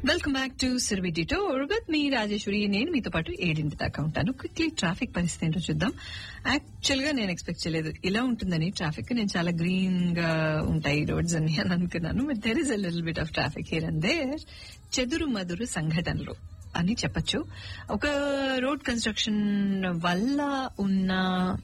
welcome back to సిర్విడి tour with me Rajeswari నేను మీతో పాటు ఏడింటి దాకా ఉంటాను క్విక్లీ ట్రాఫిక్ పరిస్థితి ఏంటో చూద్దాం యాక్చువల్ గా నేను ఎక్స్పెక్ట్ చేయలేదు ఇలా ఉంటుందని ట్రాఫిక్ నేను చాలా గ్రీన్ గా ఉంటాయి రోడ్స్ అని అని అనుకున్నాను but there is a little bit of traffic here and there చెదురు మదురు సంఘటనలు అని చెప్పొచ్చు ఒక రోడ్ కన్స్ట్రక్షన్ వల్ల ఉన్న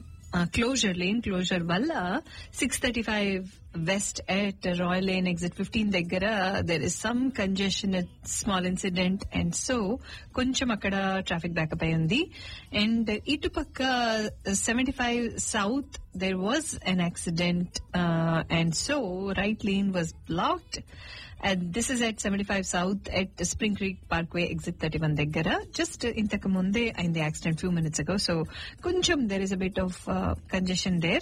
క్లోజర్ లేన్ క్లోజర్ వల్ల six thirty five west at royal lane exit fifteen దగ్గర there is some congestion small incident and so కొంచెం అక్కడ ట్రాఫిక్ బ్యాకప్ అయి ఉంది అండ్ ఇటుపక్క seventy five south there was an accident and so right lane was blocked and this is at seventy five south at spring creek parkway exit thirty one దగ్గర just ఇంతకు ముందే అయింది accident few minutes ago so కొంచెం there is a bit of congestion there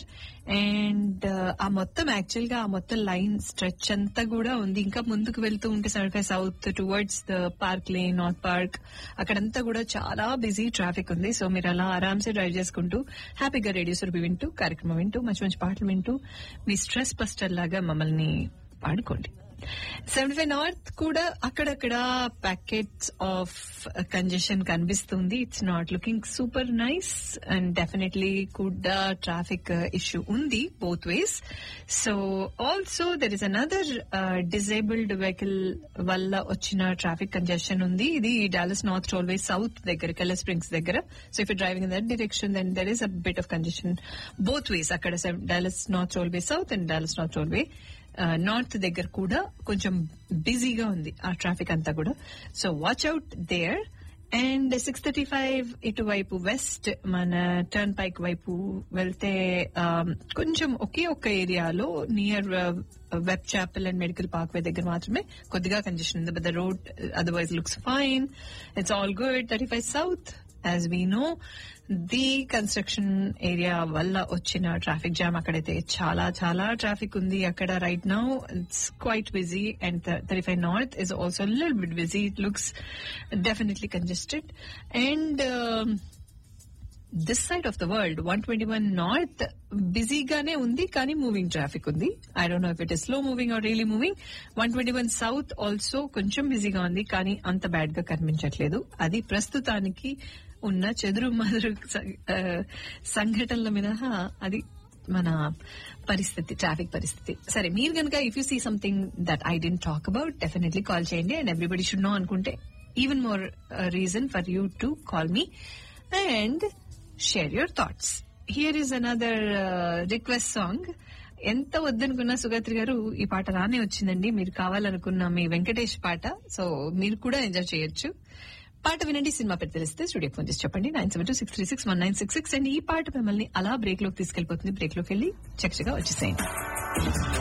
and ఆ మొత్తం actual గా ఆ మొత్తం లైన్ స్ట్రెచ్ అంతా కూడా ఉంది ఇంకా ముందుకు వెళ్తూ ఉంటే seventy five south towards the park lane north park అక్కడంతా కూడా చాలా బిజీ ట్రాఫిక్ ఉంది సో మీరు అలా ఆరామ్సే డ్రైవ్ చేసుకుంటూ హ్యాపీగా రేడియో సురభి వింటూ కార్యక్రమం వింటూ మంచి మంచి పాటలు వింటూ మీ స్ట్రెస్ బస్టర్ లాగా మమ్మల్ని పాడుకోండి సెవెంటీ ఫైవ్ నార్త్ కూడా అక్కడక్కడ ప్యాకెట్స్ ఆఫ్ కంజెషన్ కనిపిస్తుంది it's not looking super nice and definitely కూడా ట్రాఫిక్ ఇష్యూ ఉంది both ways so also there is another disabled vehicle వల్ల వచ్చిన ట్రాఫిక్ కంజెషన్ ఉంది ఇది డాలస్ నార్త్ రోల్వే సౌత్ దగ్గర కెల్ల స్ప్రింగ్స్ దగ్గర so if driving in that direction then there is a bit of congestion both ways అక్కడ Dallas north tollway south and Dallas north tollway north దగ్గర కూడా కొంచెం బిజీగా ఉంది ఆ ట్రాఫిక్ అంతా కూడా so watch out there and six thirty five ఇటువైపు వెస్ట్ మన టర్న్ పైక్ వైపు వెళ్తే కొంచెం ఒకే ఒక్క ఏరియాలో near Webb Chapel and medical parkway దగ్గర మాత్రమే కొద్దిగా కంజెషన్ ఉంది but the road otherwise looks fine it's all good thirty five south as we know the construction area వల్ల వచ్చిన ట్రాఫిక్ జామ్ అక్కడైతే చాలా చాలా ట్రాఫిక్ ఉంది అక్కడ right now it's quite busy and thirty five north is also lil bit busy it looks definitely congested and this side of the world one twenty one north బిజీగానే ఉంది కానీ moving traffic ఉంది I don't know if it is slow moving or really moving one twenty one south also కొంచెం బిజీగా ఉంది కానీ అంత bad గా కనిపించట్లేదు అది ప్రస్తుతానికి ఉన్న చెదురు మదురు సంఘటనల మినహా అది మన పరిస్థితి ట్రాఫిక్ పరిస్థితి సరే మీరు కనుక if you see something that I didn't talk about definitely call చేయండి అండ్ ఎవ్రీబడి షుడ్ నో అనుకుంటే even more reason for you to call me and share your thoughts here is another request song ఎంత వద్దనుకున్నా సుగత్రి గారు ఈ పాట రానే వచ్చిందండి మీరు కావాలనుకున్న మీ వెంకటేష్ పాట సో మీరు కూడా ఎంజాయ్ చేయొచ్చు పాట వినండి సినిమా పేరు తెలిస్తే స్టూడియో ఫోన్ చేసి చెప్పండి nine seven two six three six one nine six six and ఈ పాట మిమ్మల్ని అలా బ్రేక్ లోకి తీసుకెళ్లిపోతుంది బ్రేక్ లోకి వెళ్ళి చక్కగా వచ్చేసేయండి